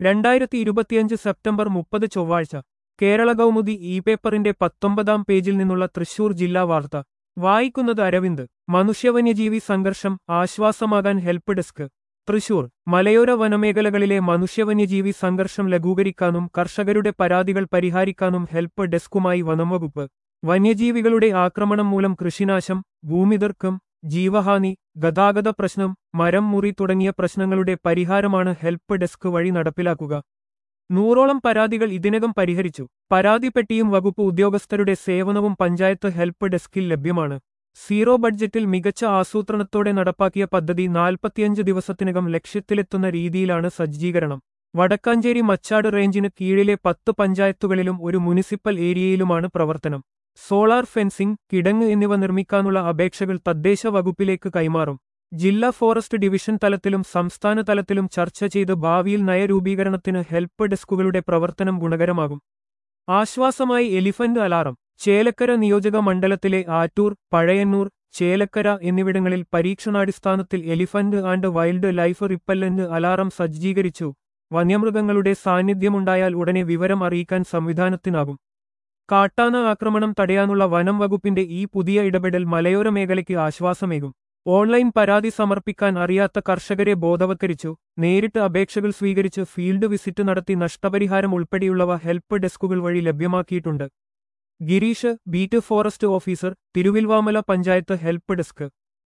രണ്ടായിരത്തി ഇരുപത്തിയഞ്ച് സെപ്റ്റംബർ മുപ്പത് ചൊവ്വാഴ്ച കേരള കൗമുദി ഇ പേപ്പറിന്റെ പത്തൊമ്പതാം പേജിൽ നിന്നുള്ള തൃശൂർ ജില്ലാ വാർത്ത വായിക്കുന്നത് അരവിന്ദ് മനുഷ്യവന്യജീവി സംഘർഷം ആശ്വാസമാകാൻ ഹെൽപ്പ് ഡെസ്ക് തൃശൂർ മലയോര വനമേഖലകളിലെ മനുഷ്യവന്യജീവി സംഘർഷം ലഘൂകരിക്കാനും കർഷകരുടെ പരാതികൾ പരിഹാരിക്കാനും ഹെൽപ്പ് ഡെസ്കുമായി വനംവകുപ്പ് വന്യജീവികളുടെ ആക്രമണം മൂലം കൃഷിനാശം ഭൂമിതർക്കം ജീവഹാനി ഗതാഗത പ്രശ്നം മരം മുറി തുടങ്ങിയ പ്രശ്നങ്ങളുടെ പരിഹാരമാണ് ഹെൽപ്പ് ഡെസ്ക് വഴി നടപ്പിലാക്കുക നൂറോളം പരാതികൾ ഇതിനകം പരിഹരിച്ചു പരാതിപ്പെട്ടിയും വകുപ്പ് ഉദ്യോഗസ്ഥരുടെ സേവനവും പഞ്ചായത്ത് ഹെൽപ്പ് ഡെസ്കിൽ ലഭ്യമാണ് സീറോ ബഡ്ജറ്റിൽ മികച്ച ആസൂത്രണത്തോടെ നടപ്പാക്കിയ പദ്ധതി നാൽപ്പത്തിയഞ്ച് ദിവസത്തിനകം ലക്ഷ്യത്തിലെത്തുന്ന രീതിയിലാണ് സജ്ജീകരണം വടക്കാഞ്ചേരി മച്ചാട് റേഞ്ചിന് കീഴിലെ പത്ത് പഞ്ചായത്തുകളിലും ഒരു മുനിസിപ്പൽ ഏരിയയിലുമാണ് പ്രവർത്തനം സോളാർ ഫെൻസിംഗ് കിടങ്ങ് എന്നിവ നിർമ്മിക്കാനുള്ള അപേക്ഷകൾ തദ്ദേശ വകുപ്പിലേക്ക് കൈമാറും ജില്ലാ ഫോറസ്റ്റ് ഡിവിഷൻ തലത്തിലും സംസ്ഥാന തലത്തിലും ചർച്ച ചെയ്ത് ഭാവിയിൽ നയരൂപീകരണത്തിന് ഹെൽപ്പ് ഡെസ്കുകളുടെ പ്രവർത്തനം ഗുണകരമാകും ആശ്വാസമായി എലിഫന്റ് അലാറം ചേലക്കര നിയോജക മണ്ഡലത്തിലെ ആറ്റൂർ പഴയന്നൂർ ചേലക്കര എന്നിവിടങ്ങളിൽ പരീക്ഷണാടിസ്ഥാനത്തിൽ elephant and wildlife repellent alarm സജ്ജീകരിച്ചു വന്യമൃഗങ്ങളുടെ സാന്നിധ്യമുണ്ടായാൽ ഉടനെ വിവരം അറിയിക്കാൻ സംവിധാനത്തിനാകും കാട്ടാന ആക്രമണം തടയാനുള്ള വനം വകുപ്പിന്റെ ഈ പുതിയ ഇടപെടൽ മലയോര മേഖലയ്ക്ക് ആശ്വാസമേകും ഓൺലൈൻ പരാതി സമർപ്പിക്കാൻ അറിയാത്ത കർഷകരെ ബോധവത്കരിച്ചു നേരിട്ട് അപേക്ഷകൾ സ്വീകരിച്ച് ഫീൽഡ് വിസിറ്റ് നടത്തി നഷ്ടപരിഹാരം ഉൾപ്പെടെയുള്ളവ ഹെൽപ്പ് ഡെസ്കുകൾ വഴി ലഭ്യമാക്കിയിട്ടുണ്ട് Girish beat forest officer Thiruvilwamala panchayat help desk